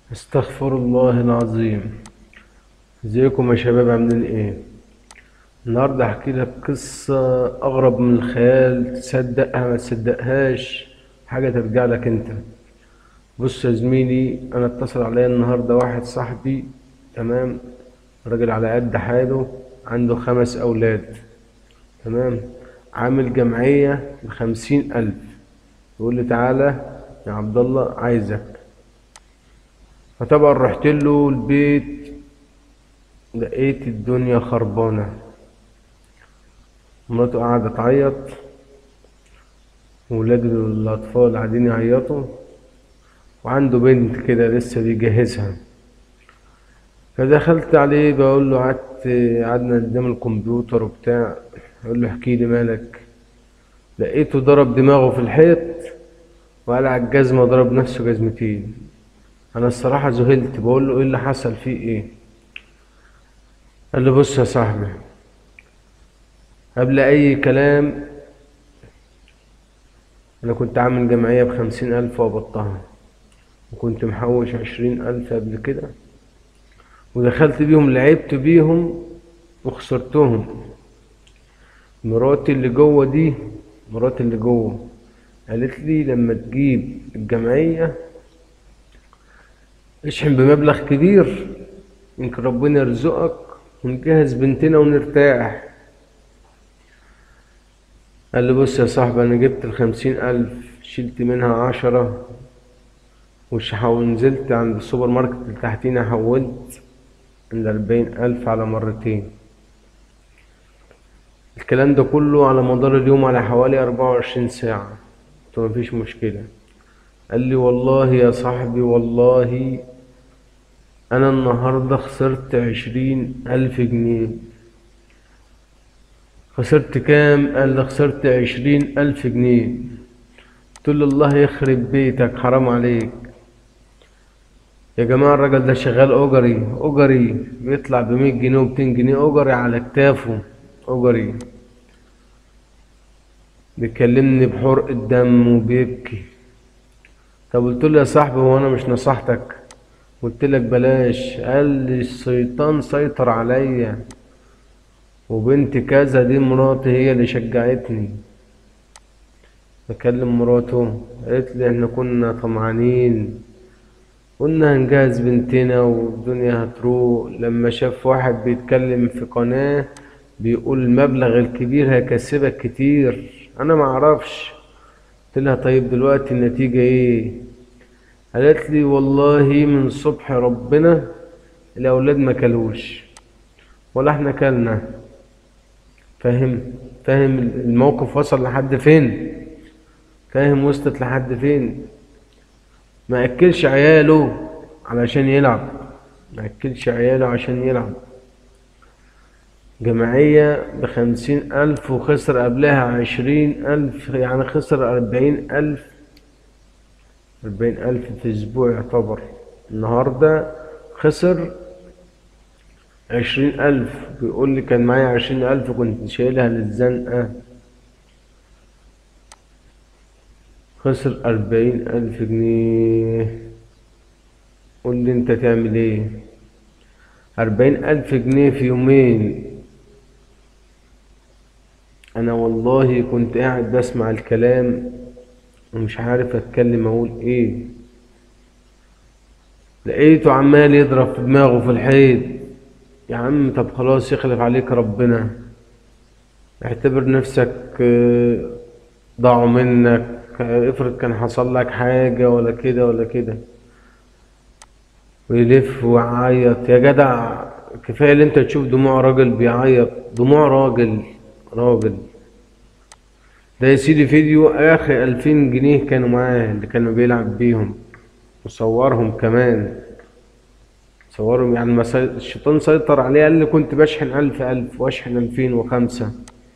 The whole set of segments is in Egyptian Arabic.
استغفر الله العظيم ازيكم يا شباب عاملين ايه النهارده هحكي لك قصه اغرب من الخيال تصدقها ما تصدقهاش حاجه ترجع لك انت بص يا زميلي انا اتصل عليا النهارده واحد صاحبي تمام راجل على قد حاله عنده خمس اولاد تمام عامل جمعيه بخمسين الف يقول لي تعالى يا عبد الله عايزك فطبعا رحت له البيت لقيت الدنيا خربانة مراته قاعدة تعيط وولاد الأطفال قاعدين يعيطوا وعنده بنت كده لسه بيجهزها فدخلت عليه بقول له قعدت قعدنا قدام الكمبيوتر وبتاع يقول له احكي لي مالك لقيته ضرب دماغه في الحيط وقلع الجزمة ضرب نفسه جزمتين انا الصراحة ذهلت بقول له ايه اللي حصل فيه ايه قال لي بص يا صاحبي قبل اي كلام انا كنت عامل جمعية بخمسين الف وقبضتها وكنت محوش عشرين الف قبل كده ودخلت بيهم لعبت بيهم وخسرتهم مراتي اللي جوه دي مراتي اللي جوه قالت لي لما تجيب الجمعية اشحن بمبلغ كبير يمكن ربنا يرزقك ونجهز بنتنا ونرتاح قال لي بص يا صاحبي انا جبت الخمسين الف شلت منها عشرة ونزلت عند السوبر ماركت اللي تحتينا حولت الأربعين ألف على مرتين الكلام ده كله على مدار اليوم على حوالي أربعة وعشرين ساعة قلت له مفيش مشكلة قال لي والله يا صاحبي والله أنا النهاردة خسرت عشرين ألف جنيه خسرت كام؟ قال لي خسرت عشرين ألف جنيه قلت له الله يخرب بيتك حرام عليك يا جماعة الراجل ده شغال أجري أجري بيطلع بمية جنيه ومتين جنيه أجري على كتافه أجري بيكلمني بحرق الدم وبيبكي طب قلت له يا صاحبي هو انا مش نصحتك قلت لك بلاش قال لي الشيطان سيطر عليا وبنت كذا دي مراتي هي اللي شجعتني بكلم مراته قالت لي احنا كنا طمعانين قلنا هنجهز بنتنا والدنيا هتروق لما شاف واحد بيتكلم في قناة بيقول المبلغ الكبير هيكسبك كتير انا معرفش قلت لها طيب دلوقتي النتيجة ايه قالت لي والله من صبح ربنا الاولاد ما كلوش ولا احنا كلنا فاهم فاهم الموقف وصل لحد فين فاهم وصلت لحد فين ما اكلش عياله علشان يلعب ما اكلش عياله عشان يلعب جمعية بخمسين ألف وخسر قبلها عشرين ألف يعني خسر أربعين ألف أربعين ألف في أسبوع يعتبر النهاردة خسر عشرين ألف بيقول لي كان معايا عشرين ألف كنت شايلها للزنقة خسر أربعين ألف جنيه قول لي أنت تعمل إيه أربعين ألف جنيه في يومين انا والله كنت قاعد بسمع الكلام ومش عارف اتكلم اقول ايه لقيته عمال يضرب في دماغه في الحيط يا عم طب خلاص يخلف عليك ربنا اعتبر نفسك ضاعوا منك افرض كان حصل لك حاجة ولا كده ولا كده ويلف ويعيط يا جدع كفاية اللي انت تشوف دموع راجل بيعيط دموع راجل راجل ده يا سيدي فيديو اخر الفين جنيه كانوا معاه اللي كانوا بيلعب بيهم وصورهم كمان صورهم يعني ما سي... الشيطان سيطر عليه قال لي كنت بشحن الف الف واشحن الفين وخمسة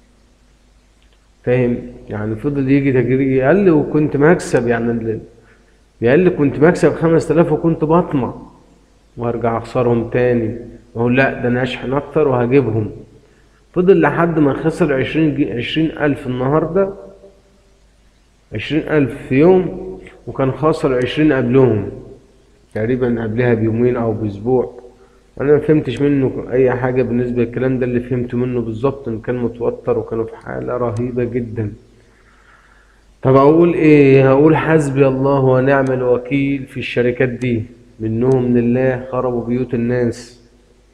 فاهم يعني فضل يجي تجري قال لي وكنت مكسب يعني اللي قال لي كنت مكسب خمس تلاف وكنت بطمع وارجع اخسرهم تاني اقول لا ده انا اشحن اكتر وهجيبهم فضل لحد ما خسر عشرين عشرين ألف النهاردة عشرين ألف في يوم وكان خاسر عشرين قبلهم تقريبا قبلها بيومين او باسبوع انا ما فهمتش منه اي حاجة بالنسبة للكلام ده اللي فهمته منه بالظبط ان كان متوتر وكانوا في حالة رهيبة جدا طب اقول ايه هقول حسبي الله ونعم الوكيل في الشركات دي منهم لله خربوا بيوت الناس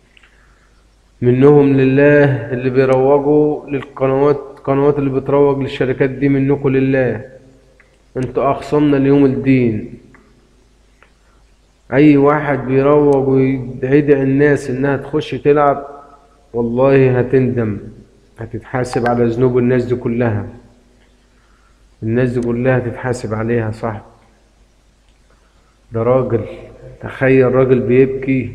منهم لله اللي بيروجوا للقنوات القنوات اللي بتروج للشركات دي منكم لله انتوا اخصمنا ليوم الدين اي واحد بيروج ويدعي الناس انها تخش تلعب والله هتندم هتتحاسب على ذنوب الناس دي كلها الناس دي كلها هتتحاسب عليها صح ده راجل تخيل راجل بيبكي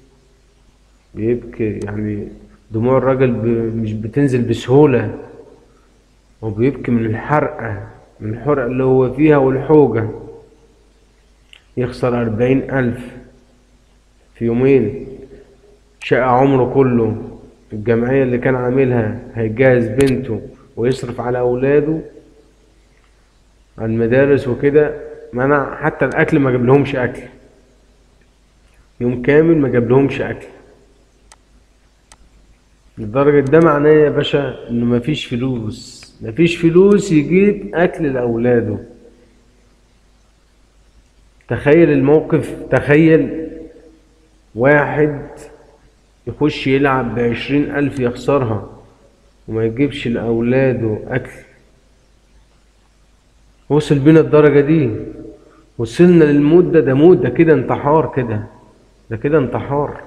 بيبكي يعني دموع الراجل ب... مش بتنزل بسهولة هو بيبكي من الحرقة من الحرقة اللي هو فيها والحوجة يخسر أربعين ألف في يومين شقى عمره كله الجمعية اللي كان عاملها هيجهز بنته ويصرف على أولاده على المدارس وكده منع حتى الأكل ما جابلهمش أكل يوم كامل ما جابلهمش أكل لدرجة ده معناه يا باشا إنه مفيش فلوس مفيش فلوس يجيب أكل لأولاده تخيل الموقف تخيل واحد يخش يلعب بعشرين ألف يخسرها وما يجيبش لأولاده أكل وصل بينا الدرجة دي وصلنا للموت ده ده موت ده كده انتحار كده ده كده انتحار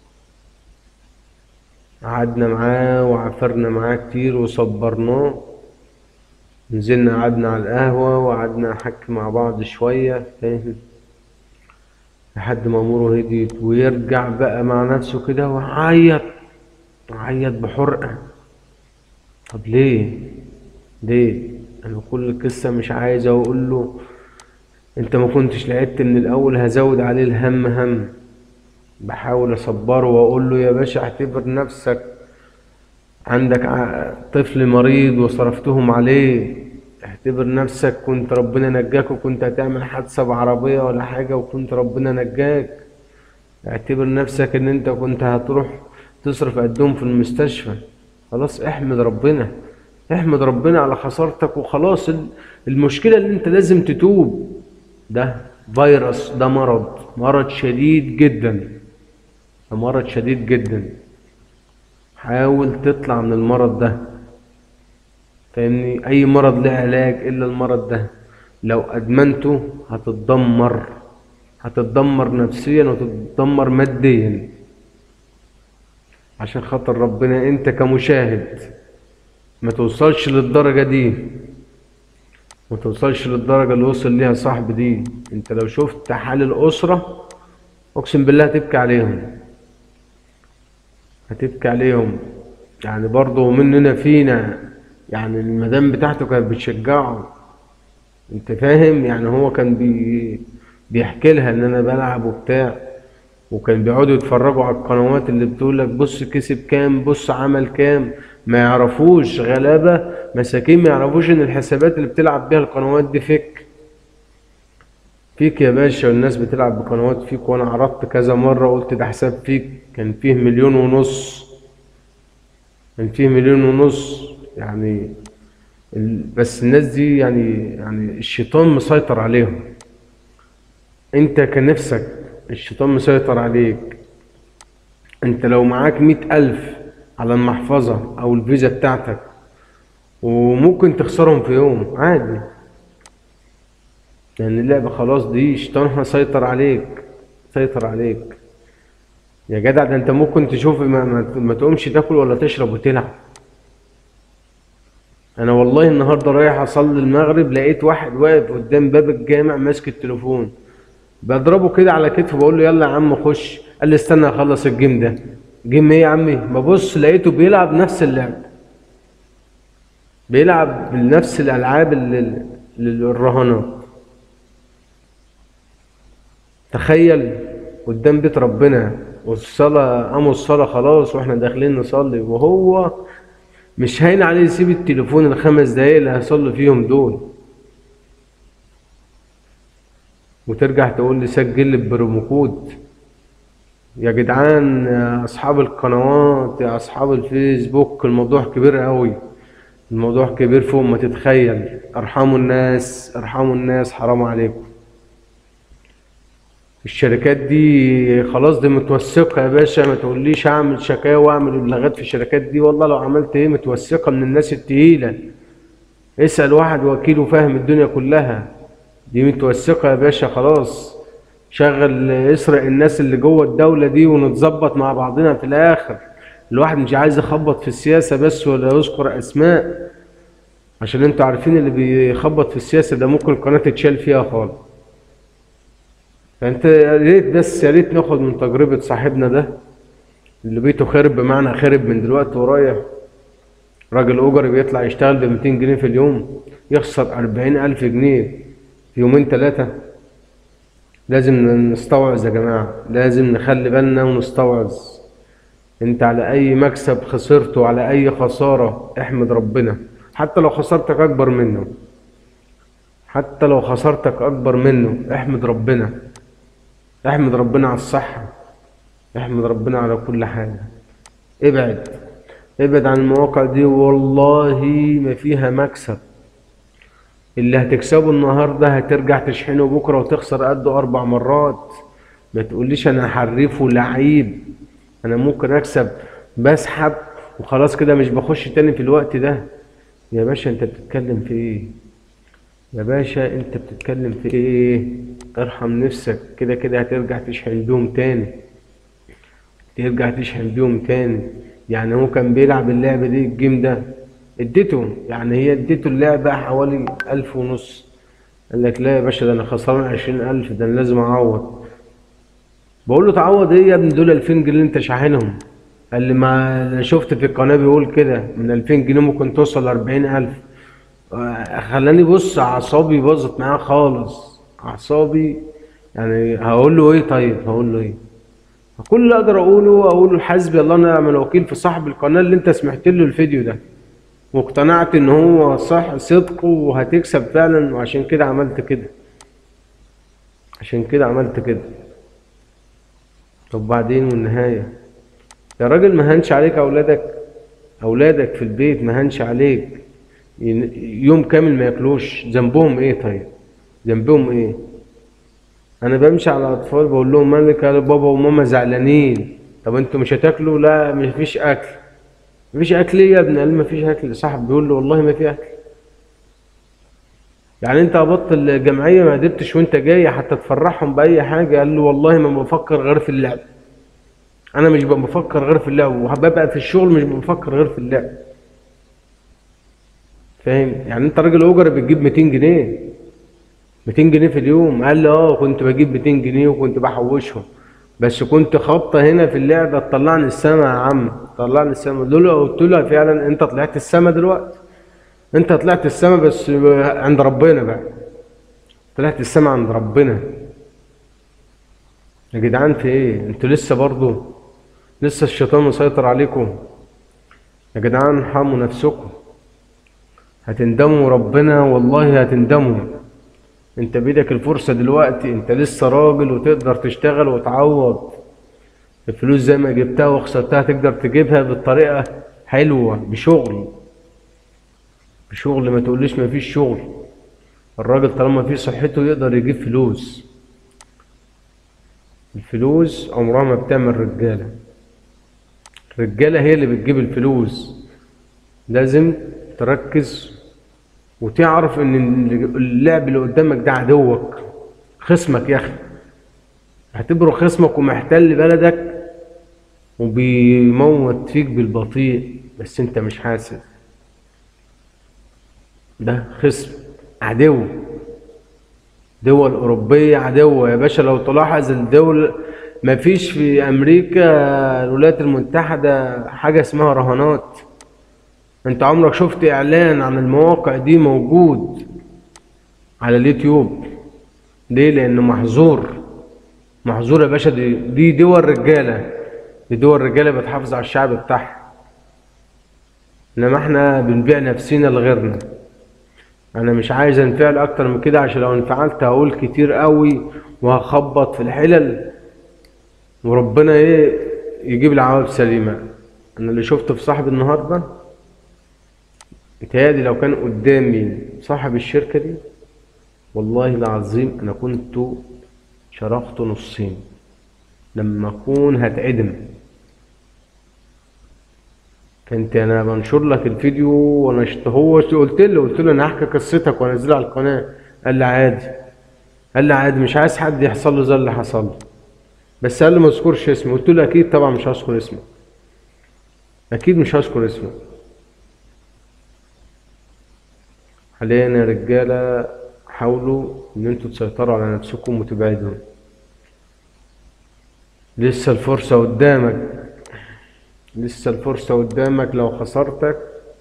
قعدنا معاه وعفرنا معاه كتير وصبرناه نزلنا قعدنا على القهوة وقعدنا نحكي مع بعض شوية فاهم لحد ما أموره هديت ويرجع بقى مع نفسه كده وعيط عيط بحرقة طب ليه ليه أنا كل قصة مش عايز أقول له أنت ما كنتش لعبت من الأول هزود عليه الهم هم بحاول أصبره وأقول له يا باشا اعتبر نفسك عندك طفل مريض وصرفتهم عليه اعتبر نفسك كنت ربنا نجاك وكنت هتعمل حادثة بعربية ولا حاجة وكنت ربنا نجاك اعتبر نفسك ان انت كنت هتروح تصرف قدهم في المستشفى خلاص احمد ربنا احمد ربنا على خسارتك وخلاص المشكلة اللي انت لازم تتوب ده فيروس ده مرض مرض شديد جدا ده مرض شديد جدا حاول تطلع من المرض ده فاهمني اي مرض له علاج الا المرض ده لو ادمنته هتتدمر هتتدمر نفسيا وتتدمر ماديا عشان خاطر ربنا انت كمشاهد ما توصلش للدرجة دي ما توصلش للدرجة اللي وصل ليها صاحب دي انت لو شفت حال الأسرة اقسم بالله هتبكي عليهم هتبكي عليهم يعني برضه مننا فينا يعني المدام بتاعته كانت بتشجعه انت فاهم يعني هو كان بي بيحكي لها ان انا بلعب وبتاع وكان بيقعدوا يتفرجوا على القنوات اللي بتقول لك بص كسب كام بص عمل كام ما يعرفوش غلابة مساكين ما يعرفوش ان الحسابات اللي بتلعب بيها القنوات دي فيك فيك يا باشا والناس بتلعب بقنوات فيك وانا عرضت كذا مرة قلت ده حساب فيك كان فيه مليون ونص كان فيه مليون ونص يعني بس الناس دي يعني يعني الشيطان مسيطر عليهم انت كنفسك الشيطان مسيطر عليك انت لو معاك مئة ألف على المحفظة أو الفيزا بتاعتك وممكن تخسرهم في يوم عادي لأن يعني اللعبة خلاص دي شيطانها سيطر عليك سيطر عليك يا جدع ده انت ممكن تشوف ما, ما, ما تقومش تاكل ولا تشرب وتلعب انا والله النهارده رايح اصلي المغرب لقيت واحد واقف قدام باب الجامع ماسك التليفون بضربه كده على كتفه بقول له يلا يا عم خش قال لي استنى اخلص الجيم ده جيم ايه يا عمي ببص لقيته بيلعب نفس اللعب بيلعب بنفس الالعاب الرهانات تخيل قدام بيت ربنا والصلاة قاموا الصلاة خلاص واحنا داخلين نصلي وهو مش هين عليه يسيب التليفون الخمس دقايق اللي هيصلي فيهم دول وترجع تقول لي سجل لي برومو كود يا جدعان يا اصحاب القنوات يا اصحاب الفيسبوك الموضوع كبير قوي الموضوع كبير فوق ما تتخيل ارحموا الناس ارحموا الناس حرام عليكم الشركات دي خلاص دي متوثقة يا باشا ما تقوليش اعمل شكاوى واعمل ابلاغات في الشركات دي والله لو عملت ايه متوثقة من الناس التقيلة اسأل واحد وكيل وفاهم الدنيا كلها دي متوثقة يا باشا خلاص شغل اسرق الناس اللي جوه الدولة دي ونتظبط مع بعضنا في الآخر الواحد مش عايز يخبط في السياسة بس ولا يذكر أسماء عشان انتوا عارفين اللي بيخبط في السياسة ده ممكن القناة تتشال فيها خالص فانت يا ريت بس يا ريت ناخد من تجربة صاحبنا ده اللي بيته خرب بمعنى خرب من دلوقتي ورايح راجل أجري بيطلع يشتغل ب 200 جنيه في اليوم يخسر 40 ألف جنيه في يومين ثلاثة لازم نستوعظ يا جماعة لازم نخلي بالنا ونستوعظ انت على اي مكسب خسرته على اي خسارة احمد ربنا حتى لو خسارتك اكبر منه حتى لو خسارتك اكبر منه احمد ربنا احمد ربنا على الصحة احمد ربنا على كل حاجة ابعد ابعد عن المواقع دي والله ما فيها مكسب اللي هتكسبه النهاردة هترجع تشحنه بكرة وتخسر قده أربع مرات ما تقوليش أنا حريف ولعيب أنا ممكن أكسب بسحب وخلاص كده مش بخش تاني في الوقت ده يا باشا أنت بتتكلم في إيه يا باشا أنت بتتكلم في إيه ارحم نفسك كده كده هترجع تشحن بيهم تاني ترجع تشحن بيهم تاني يعني هو كان بيلعب اللعبة دي الجيم ده اديته يعني هي اديته اللعبة حوالي ألف ونص قال لك لا يا باشا ده أنا خسران عشرين ألف ده أنا لازم أعوض بقول له تعوض إيه يا ابني دول ألفين جنيه اللي أنت شاحنهم قال لي ما أنا شفت في القناة بيقول كده من ألفين جنيه ممكن توصل لأربعين ألف خلاني بص أعصابي باظت معاه خالص أعصابي يعني هقول له إيه طيب هقول له إيه كل اللي أقدر أقوله أقوله حسبي الله ونعم الوكيل في صاحب القناة اللي أنت سمحت له الفيديو ده واقتنعت ان هو صح صدقه وهتكسب فعلا وعشان كده عملت كده عشان كده عملت كده طب بعدين والنهاية يا راجل ما هنش عليك اولادك اولادك في البيت ما هنش عليك يوم كامل ما ياكلوش ذنبهم ايه طيب ذنبهم ايه انا بمشي على الاطفال بقول لهم مالك يا بابا وماما زعلانين طب انتوا مش هتاكلوا لا مفيش اكل مفيش اكل ايه يا ابن قال مفيش اكل صاحب بيقول له والله ما في اكل يعني انت هبطل الجمعيه ما قدرتش وانت جاي حتى تفرحهم باي حاجه قال له والله ما بفكر غير في اللعب انا مش بفكر غير في اللعب وببقى في الشغل مش بفكر غير في اللعب فاهم يعني انت راجل اجر بتجيب 200 جنيه 200 جنيه في اليوم قال لي اه كنت بجيب 200 جنيه وكنت بحوشهم بس كنت خابطه هنا في اللعبه تطلعني السما يا عم طلعني السما دول قلت له فعلا انت طلعت السما دلوقتي انت طلعت السما بس عند ربنا بقى طلعت السما عند ربنا يا جدعان في ايه انتوا لسه برضو لسه الشيطان مسيطر عليكم يا جدعان ارحموا نفسكم هتندموا ربنا والله هتندموا انت بيدك الفرصة دلوقتي انت لسه راجل وتقدر تشتغل وتعوض الفلوس زي ما جبتها وخسرتها تقدر تجيبها بطريقة حلوة بشغل بشغل ما تقوليش ما فيش شغل الراجل طالما في صحته يقدر يجيب فلوس الفلوس عمرها ما بتعمل رجالة الرجالة هي اللي بتجيب الفلوس لازم تركز وتعرف ان اللعب اللي قدامك ده عدوك خصمك يا اخي اعتبره خصمك ومحتل بلدك وبيموت فيك بالبطيء بس انت مش حاسس ده خصم عدو دول أوروبية عدوة يا باشا لو تلاحظ الدول مفيش في أمريكا الولايات المتحدة حاجة اسمها رهانات انت عمرك شفت اعلان عن المواقع دي موجود على اليوتيوب ليه لانه محظور محظور يا باشا دي, دي دول رجاله دي دول رجاله بتحافظ على الشعب بتاعها انما احنا بنبيع نفسينا لغيرنا انا مش عايز انفعل اكتر من كده عشان لو انفعلت هقول كتير قوي وهخبط في الحلل وربنا ايه يجيب العواقب سليمة انا اللي شفته في صاحب النهارده متهيألي لو كان قدامي صاحب الشركة دي والله العظيم انا كنت شرحته نصين لما اكون هتعدم كنت انا بنشر لك الفيديو وانا شت- هو شت- قلت له قلت له انا هحكي قصتك وانزلها على القناه قال لي عادي قال لي عادي مش عايز حد يحصل له زي اللي حصل له بس قال لي ما اذكرش اسمي قلت له اكيد طبعا مش هذكر اسمك اكيد مش هذكر اسمك حاليا يا رجاله حاولوا ان انتوا تسيطروا على نفسكم وتبعدوا لسه الفرصه قدامك لسه الفرصة قدامك لو خسرتك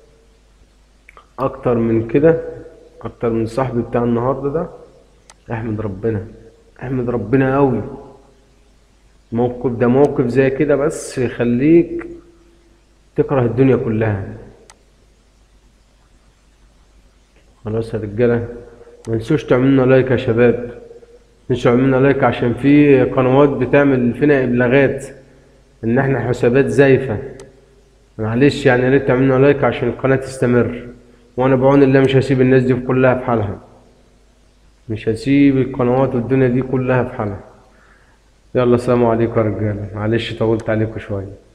أكتر من كده أكتر من صاحبي بتاع النهاردة ده احمد ربنا احمد ربنا قوي موقف ده موقف زي كده بس يخليك تكره الدنيا كلها خلاص يا رجالة ما تنسوش تعملنا لايك يا شباب ما تنسوش تعملنا لايك عشان في قنوات بتعمل فينا إبلاغات ان احنا حسابات زايفة معلش يعني يا ريت تعملنا لايك عشان القناة تستمر وانا بعون الله مش هسيب الناس دي كلها في حالها مش هسيب القنوات والدنيا دي كلها في حالها يلا سلام عليكم يا رجالة معلش طولت عليكم شوية